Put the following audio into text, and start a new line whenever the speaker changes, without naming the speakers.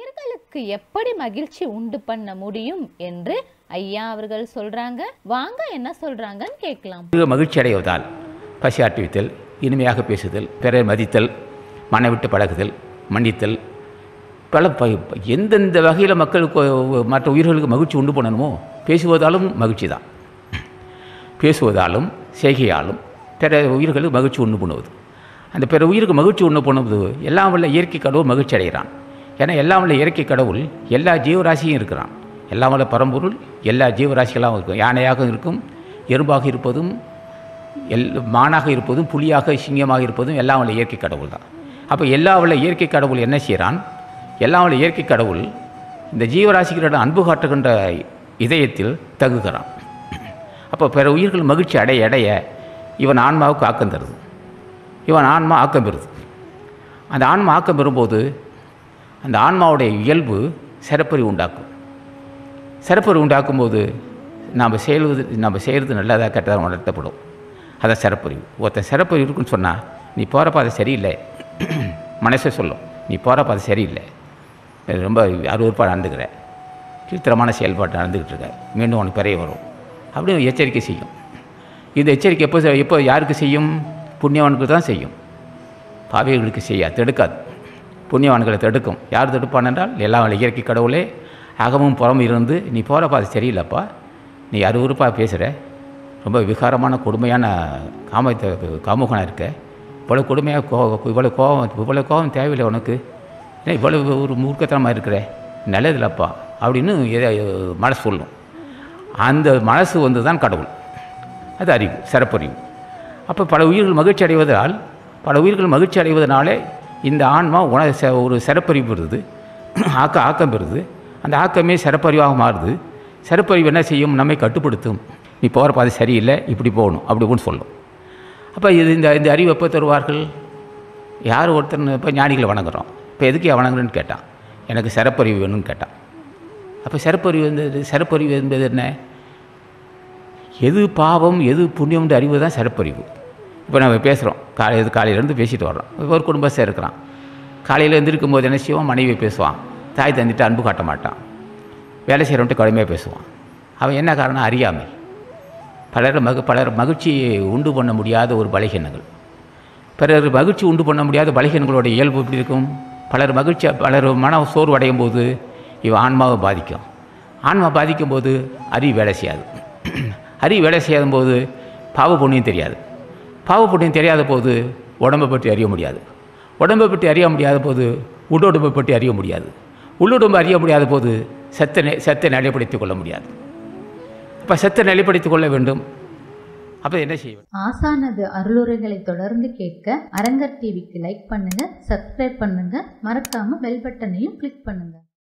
உயிர்களுக்கு எப்படி மகிழ்ச்சி உண்டு பண்ண முடியும் என்று ஐயா அவர்கள் சொல்றாங்க வாங்க என்ன சொல்றாங்கன்னு கேட்கலாம்
மிக மகிழ்ச்சி அடைவதால் பசி ஆட்டுவித்தல் இனிமையாக பேசுதல் பிறர் மதித்தல் மன விட்டு பழகுதல் மன்னித்தல் பல ப எந்தெந்த வகையில் மக்களுக்கு மற்ற உயிர்களுக்கு மகிழ்ச்சி உண்டு பண்ணணுமோ பேசுவதாலும் மகிழ்ச்சி தான் பேசுவதாலும் செய்கையாலும் பிற உயிர்களுக்கு மகிழ்ச்சி உண்டு பண்ணுவது அந்த பிற உயிருக்கு மகிழ்ச்சி உண்டு பண்ணுவது எல்லாம் வல்ல இயற்கை கடவுள் மகிழ்ச்சி அடைகிறான் ஏன்னா எல்லாம் வல்ல இயற்கை கடவுள் எல்லா ஜீவராசியும் இருக்கிறான் எல்லாம் வல்ல பரம்பொருள் எல்லா ஜீவராசிகளாகவும் இருக்கும் யானையாக இருக்கும் எறும்பாக இருப்பதும் எல் மானாக இருப்பதும் புலியாக சிங்கமாக இருப்பதும் எல்லாம் வல்ல இயற்கை கடவுள் தான் அப்போ எல்லா வல்ல இயற்கை கடவுள் என்ன செய்கிறான் எல்லாம் வல்ல இயற்கை கடவுள் இந்த ஜீவராசிகளிடம் அன்பு காட்டுகின்ற இதயத்தில் தகுகிறான் அப்போ பிற உயிர்கள் மகிழ்ச்சி அடைய அடைய இவன் ஆன்மாவுக்கு ஆக்கம் தருது இவன் ஆன்மா ஆக்கம் பெறுது அந்த ஆன்மா ஆக்கம் பெறும்போது அந்த ஆன்மாவுடைய இயல்பு சிறப்பறிவு உண்டாக்கும் சிறப்பறிவு உண்டாக்கும்போது நாம் செய்வது நம்ம செய்கிறது நல்லதாக கெட்டதாக உணர்த்தப்படும் அதான் சிறப்பறிவு ஒருத்தன் சிறப்பறிவு இருக்குன்னு சொன்னால் நீ போகிற பாதை சரியில்லை மனசே சொல்லும் நீ போகிற பாதை சரியில்லை ரொம்ப அருவறுப்பாக நடந்துக்கிற கீழ்த்தரமான செயல்பாட்டை நடந்துக்கிட்டு இருக்க மீண்டும் உனக்கு பிறைய வரும் அப்படின்னு எச்சரிக்கை செய்யும் இந்த எச்சரிக்கை எப்போ செ- எப்போ யாருக்கு செய்யும் புண்ணியவானுக்கு தான் செய்யும் பாவிகளுக்கு செய்யாது தடுக்காது புண்ணியவான்களை தடுக்கும் யார் தடுப்பான் என்றால் எல்லாம் வல்ல இயற்கை கடவுளே அகமும் புறமும் இருந்து நீ போகிற பாதை சரியில்லைப்பா நீ அருவருப்பாக பேசுகிற ரொம்ப விகாரமான கொடுமையான காமத்தை காமுகனாக இருக்க இவ்வளோ கொடுமையாக கோ இவ்வளோ கோபம் இவ்வளோ கோபம் தேவையில்லை உனக்கு ஏன்னா இவ்வளோ ஒரு மூர்க்கத்தனமாக இருக்கிற நல்லதில்லப்பா அப்படின்னு எதை மனசு சொல்லும் அந்த மனசு வந்து தான் கடவுள் அது அறிவு சிறப்பறிவு அப்போ பல உயிர்கள் மகிழ்ச்சி அடைவதால் பல உயிர்கள் மகிழ்ச்சி அடைவதனாலே இந்த ஆன்மா உண ச- ஒரு சிறப்பறிவு பெறுது ஆக்க ஆக்கம் பெறுது அந்த ஆக்கமே சிறப்பறிவாக மாறுது சிறப்பறிவு என்ன செய்யும் நம்மை கட்டுப்படுத்தும் நீ போகிற பாதை சரியில்லை இப்படி போகணும் அப்படி இப்படின்னு சொல்லும் அப்போ இது இந்த இந்த அறிவு எப்போ தருவார்கள் யார் ஒருத்தர் இப்போ ஞானிகளை வணங்குறோம் இப்போ எதுக்கு வணங்குறேன்னு கேட்டான் எனக்கு சிறப்பறிவு வேணும்னு கேட்டான் அப்போ சிறப்பறிவு என்பது சிறப்பறிவு என்பது என்ன எது பாவம் எது புண்ணியம்ன்ற அறிவு தான் சிறப்பறிவு இப்போ நம்ம பேசுகிறோம் காலையில் காலையிலேருந்து பேசிட்டு வர்றோம் இப்போ ஒரு குடும்பத்தை இருக்கிறான் காலையில் எழுந்திருக்கும் போது என்ன செய்வான் மனைவி பேசுவான் தாய் தந்துட்டு அன்பு காட்ட மாட்டான் வேலை செய்கிறவன்ட்டு கடுமையாக பேசுவான் அவன் என்ன காரணம் அறியாமை பலர் மகு பலர் மகிழ்ச்சியை உண்டு பண்ண முடியாத ஒரு பலகீனங்கள் பிறர் மகிழ்ச்சி உண்டு பண்ண முடியாத பலகீனங்களோட இயல்பு எப்படி இருக்கும் பலர் மகிழ்ச்சி பலர் மன சோர்வு அடையும் போது இவன் ஆன்மாவை பாதிக்கும் ஆன்மா பாதிக்கும் போது அறிவு வேலை செய்யாது அறிவு வேலை செய்யாத போது பாவ புண்ணியம் தெரியாது பாவ புண்ணியம் தெரியாத போது உடம்பை பற்றி அறிய முடியாது உடம்பை பற்றி அறிய முடியாத போது உடலுடம்பை பற்றி அறிய முடியாது உள்ளுடம்பை அறிய முடியாத போது செத்த நெ- செத்தை நிலைப்படுத்திக் கொள்ள முடியாது அப்போ செத்தை நிலைப்படுத்திக் கொள்ள வேண்டும் அப்போ என்ன செய்ய வேண்டும்
ஆசானது அருளுரைகளை தொடர்ந்து கேட்க அரங்கர் டிவிக்கு லைக் பண்ணுங்க சப்ஸ்கிரைப் பண்ணுங்க மறக்காம பெல் பட்டனையும் கிளிக் பண்ணுங்க